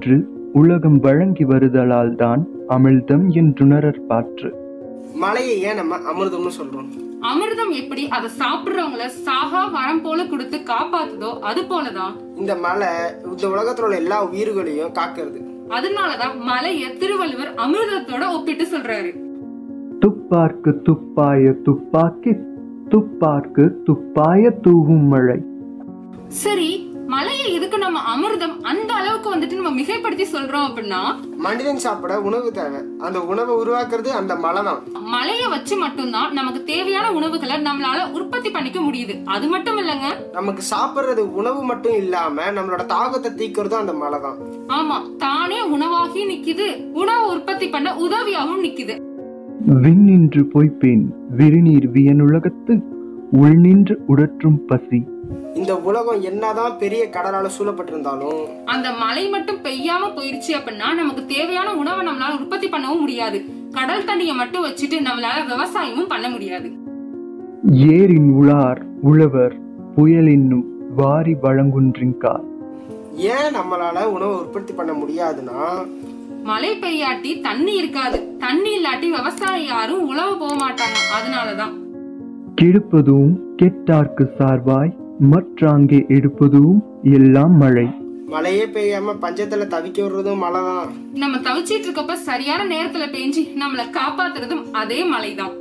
என்று உலகம் வழங்கி வருதலால் தான் அமிழ்தம் என்றுணரற் பாற்று மலையை ஏன் நம்ம அமிர்தம்னு சொல்றோம் அமிர்தம் எப்படி அதை சாப்பிடுறவங்கள சாகா வரம் போல கொடுத்து காப்பாத்துதோ அது போலதான் இந்த மலை இந்த உலகத்துல உள்ள எல்லா உயிர்களையும் காக்கிறது அதனாலதான் மலைய திருவள்ளுவர் அமிர்தத்தோட ஒப்பிட்டு சொல்றாரு துப்பார்க்கு துப்பாய துப்பாக்கி துப்பார்க்கு துப்பாய தூவும் மழை சரி மலையை எதுக்கு நம்ம அமிர்தம் அந்த அளவுக்கு வந்துட்டு நம்ம மிகைப்படுத்தி சொல்றோம் அப்படின்னா மனிதன் சாப்பிட உணவு தேவை அந்த உணவை உருவாக்குறது அந்த மலை தான் மலைய வச்சு மட்டும்தான் நமக்கு தேவையான உணவுகளை நம்மளால உற்பத்தி பண்ணிக்க முடியுது அது மட்டும் இல்லைங்க நமக்கு சாப்பிடுறது உணவு மட்டும் இல்லாம நம்மளோட தாகத்தை தீக்கிறதும் அந்த மலை தான் ஆமா தானே உணவாகி நிக்குது உணவு உற்பத்தி பண்ண உதவியாகவும் நிக்குது விண்ணின்று பொய்ப்பேன் விரிநீர் வியனுலகத்து உள்நின்று உடற்றும் பசி இந்த உலகம் என்னதான் பெரிய கடலால சூழப்பட்டிருந்தாலும் அந்த மழை மட்டும் பெய்யாம போயிருச்சு அப்படின்னா நமக்கு தேவையான உணவை நம்மளால உற்பத்தி பண்ணவும் முடியாது கடல் தண்ணியை மட்டும் வச்சுட்டு நம்மளால விவசாயமும் பண்ண முடியாது ஏரின் உளார் உழவர் புயலின்னும் வாரி வழங்குன்றின்கால் ஏன் நம்மளால உணவை உற்பத்தி பண்ண முடியாதுன்னா மழை பெய்யாட்டி தண்ணி இருக்காது தண்ணி இல்லாட்டி விவசாயம் யாரும் உழவு போக மாட்டாங்க அதனாலதான் கெடுப்பதும் கெட்டார்க்கு சார்பாய் மற்றாங்கே எடுப்பதும் எல்லாம் மழை மழையே பெய்யாம பஞ்சத்துல தவிக்க விடுறதும் மழை தான் நம்ம தவிச்சிட்டு இருக்கப்ப சரியான நேரத்துல பெஞ்சு நம்மள காப்பாத்துறதும் அதே மழைதான்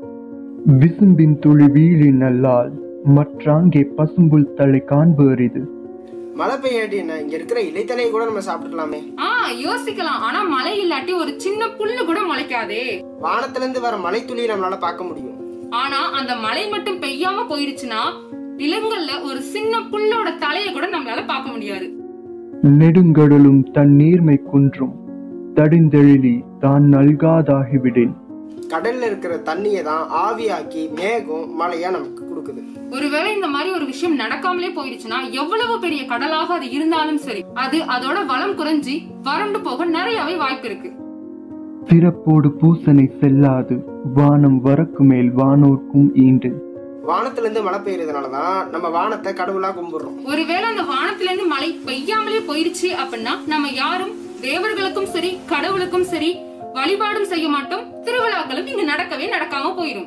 விசும்பின் துளி வீழி நல்லால் மற்றாங்கே பசும்புல் தலை காண்பு அரிது மழை பெய்யாட்டி என்ன இங்க இருக்கிற இலைத்தலையை கூட நம்ம சாப்பிட்டுக்கலாமே ஆ யோசிக்கலாம் ஆனா மழை இல்லாட்டி ஒரு சின்ன புல்லு கூட முளைக்காதே வானத்துல இருந்து வர மழை துளியை நம்மளால பார்க்க முடியும் ஆனா அந்த மழை மட்டும் பெய்யாம போயிருச்சுன்னா நிலங்கள்ல ஒரு சின்ன புல்லோட தலைய கூட நம்மளால பார்க்க முடியாது நெடுங்கடலும் தன் நீர்மை குன்றும் தடிந்தெழிலி தான் நல்காதாகிவிடேன் கடல்ல இருக்கிற தண்ணியை தான் ஆவியாக்கி மேகம் மழையா நமக்கு கொடுக்குது ஒருவேளை இந்த மாதிரி ஒரு விஷயம் நடக்காமலே போயிருச்சுன்னா எவ்வளவு பெரிய கடலாக அது இருந்தாலும் சரி அது அதோட வளம் குறைஞ்சி வறண்டு போக நிறையவே வாய்ப்பு இருக்கு சிறப்போடு பூசனை செல்லாது வானம் வரக்கு மேல் வானோர்க்கும் ஈண்டு வானத்துல இருந்து மழை பெய்யறதுனால தான் நம்ம வானத்தை கடவுளா கும்பிடுறோம் ஒருவேளை அந்த வானத்துல இருந்து மழை பெய்யாமலே போயிருச்சு அப்படின்னா நம்ம யாரும் தேவர்களுக்கும் சரி கடவுளுக்கும் சரி வழிபாடும் செய்ய மாட்டோம் திருவிழாக்களும் இங்க நடக்கவே நடக்காம போயிரும்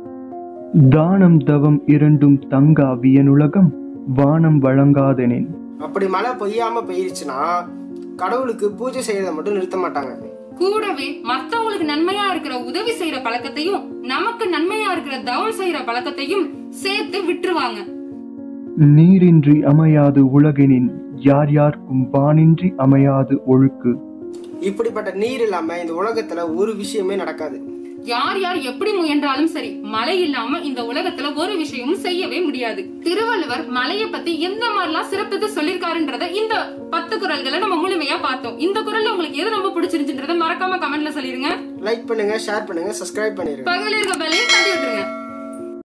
தானம் தவம் இரண்டும் தங்கா வியனுலகம் வானம் வழங்காதெனேன் அப்படி மழை பெய்யாம பெய்யிருச்சுன்னா கடவுளுக்கு பூஜை செய்யறதை மட்டும் நிறுத்த மாட்டாங்க கூடவே மத்தவங்களுக்கு நன்மையா இருக்கிற உதவி செய்யற பழக்கத்தையும் நமக்கு நன்மையா இருக்கிற தவம் செய்யற பழக்கத்தையும் சேர்த்து விட்டுருவாங்க நீரின்றி அமையாது உலகெனின் யார் யார்க்கும் வானின்றி அமையாது ஒழுக்கு இப்படிப்பட்ட நீர் இல்லாம இந்த உலகத்துல ஒரு விஷயமே நடக்காது யார் யார் எப்படி முயன்றாலும் சரி மழை இல்லாம இந்த உலகத்துல ஒரு விஷயமும் செய்யவே முடியாது திருவள்ளுவர் மலையை பத்தி எந்த மாதிரிலாம் சிறப்பித்து சொல்லிருக்காருன்றத இந்த பத்து குரல்களை நம்ம முழுமையா பார்த்தோம் இந்த குரல்ல உங்களுக்கு எது ரொம்ப பிடிச்சிருந்துன்றத மறக்காம கமெண்ட்ல சொல்லிருங்க லைக் பண்ணுங்க ஷேர் பண்ணுங்க சப்ஸ்கிரைப் பண்ணிருங்க பக்கத்துல இருக்க பெல்லையும் தட்டி விட்டுருங்க